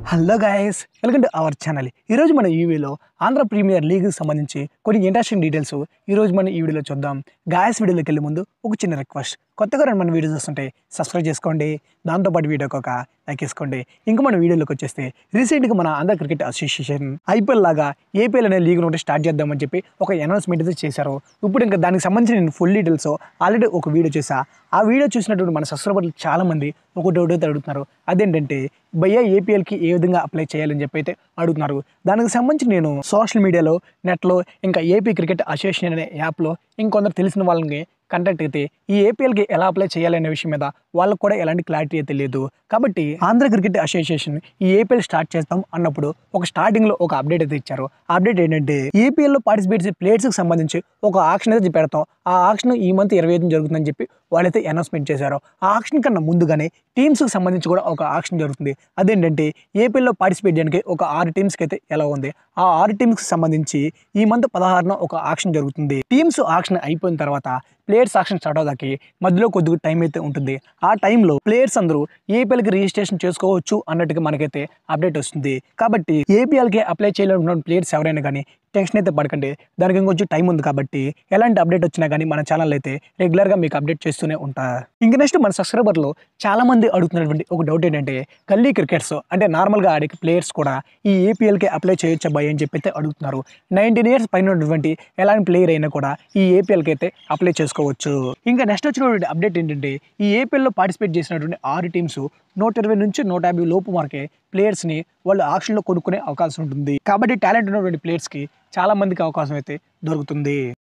hello guys welcome to our channel ఈరోజు మన ఈ వీడియోలో ఆంధ్ర ప్రీమియర్ లీగ్కి సంబంధించి కొన్ని ఇంట్రెస్టింగ్ డీటెయిల్స్ ఈరోజు మన ఈ వీడియోలో చూద్దాం గాయస్ వీడియోలోకి వెళ్ళే ముందు ఒక చిన్న రిక్వెస్ట్ కొత్తగా రెండు మన వీడియోస్ వస్తుంటే సబ్స్క్రైబ్ చేసుకోండి దాంతోపాటు వీడియోకి ఒక లైక్ వేసుకోండి ఇంకా మన వీడియోలోకి వచ్చేస్తే రీసెంట్గా మన ఆంధ్ర క్రికెట్ అసోసియేషన్ ఐపీఎల్ లాగా ఏపీఎల్ అనే లీగ్ ఒకటి స్టార్ట్ చేద్దామని చెప్పి ఒక అనౌన్స్మెంట్ అయితే చేశారు ఇప్పుడు ఇంకా దానికి సంబంధించిన నేను ఫుల్ డీటెయిల్స్ ఆల్రెడీ ఒక వీడియో చేశా ఆ వీడియో చూసినటువంటి మన సబ్స్క్రైబర్లు చాలా మంది ఒక డౌట్ అయితే అడుగుతున్నారు అదేంటంటే భయ్య ఏపీఎల్కి ఏ విధంగా అప్లై చేయాలని చెప్పి అయితే అడుగుతున్నారు దానికి సంబంధించి నేను సోషల్ మీడియాలో నెట్లో ఇంకా ఏపీ క్రికెట్ అసోసియేషన్ అనే యాప్లో ఇంకొందరు తెలిసిన వాళ్ళని కంటాక్ట్ అయితే ఈ ఏపీఎల్కి ఎలా అప్లై చేయాలనే విషయం మీద వాళ్ళకు కూడా ఎలాంటి క్లారిటీ అయితే లేదు కాబట్టి ఆంధ్ర క్రికెట్ అసోసియేషన్ ఈ ఏపీఎల్ స్టార్ట్ చేస్తాం అన్నప్పుడు ఒక స్టార్టింగ్లో ఒక అప్డేట్ అయితే ఇచ్చారు ఆ అప్డేట్ ఏంటంటే ఏపీఎల్లో పార్టిసిపేట్ చేసే ప్లేయర్స్కి సంబంధించి ఒక ఆక్షన్ అయితే పెడతాం ఆ ఆక్షన్ ఈ మంత్ ఇరవై ఐదు జరుగుతుందని చెప్పి వాళ్ళైతే అనౌన్స్మెంట్ చేశారు ఆ ఆక్షన్ కన్నా ముందుగానే టీమ్స్కి సంబంధించి కూడా ఒక ఆక్షన్ జరుగుతుంది అదేంటంటే ఏపీఎల్లో పార్టిసిపేట్ చేయడానికి ఒక ఆరు టీమ్స్కి అయితే ఎలా ఉంది ఆ ఆరు టీమ్స్కి సంబంధించి ఈ మంత్ పదహారున ఒక ఆక్షన్ జరుగుతుంది టీమ్స్ ఆక్షన్ అయిపోయిన తర్వాత ప్లేయర్స్ ఆక్షన్ స్టార్ట్ అవదాకి మధ్యలో కొద్దిగా టైం అయితే ఉంటుంది ఆ టైంలో ప్లేయర్స్ అందరూ ఏపీఎల్కి రిజిస్ట్రేషన్ చేసుకోవచ్చు అన్నట్టుగా మనకైతే అప్డేట్ వస్తుంది కాబట్టి ఏపీఎల్కి అప్లై చేయాలనుకున్న ప్లేయర్స్ ఎవరైనా కానీ టెన్షన్ అయితే పడకండి దానికి ఇంకొంచెం టైం ఉంది కాబట్టి ఎలాంటి అప్డేట్ వచ్చినా కానీ మన ఛానల్ అయితే రెగ్యులర్గా మీకు అప్డేట్ చేస్తూనే ఉంటా ఇంకా నెక్స్ట్ మన సబ్స్క్రైబర్లో చాలా మంది అడుగుతున్నటువంటి ఒక డౌట్ ఏంటంటే గల్లీ క్రికెట్స్ అంటే నార్మల్గా ఆడే ప్లేయర్స్ కూడా ఈ ఏపీఎల్కి అప్లై చేయొచ్చా భయ్ అని చెప్పి అయితే అడుగుతున్నారు నైన్టీన్ ఇయర్స్ పైన ఉన్నటువంటి ఎలాంటి ప్లేయర్ అయినా కూడా ఈ ఏపీఎల్కి అయితే అప్లై చేసుకోవచ్చు ఇంకా నెక్స్ట్ వచ్చినటువంటి అప్డేట్ ఏంటంటే ఈ ఏపీఎల్లో పార్టిసిపేట్ చేసినటువంటి ఆరు టీమ్స్ నూట ఇరవై నుంచి నూట యాభై లోపు వరకే ప్లేయర్స్ని వాళ్ళు ఆక్షన్లో కొనుక్కునే అవకాశం ఉంటుంది కాబట్టి టాలెంట్ ఉన్నటువంటి ప్లేయర్స్కి చాలా మందికి అవకాశం అయితే దొరుకుతుంది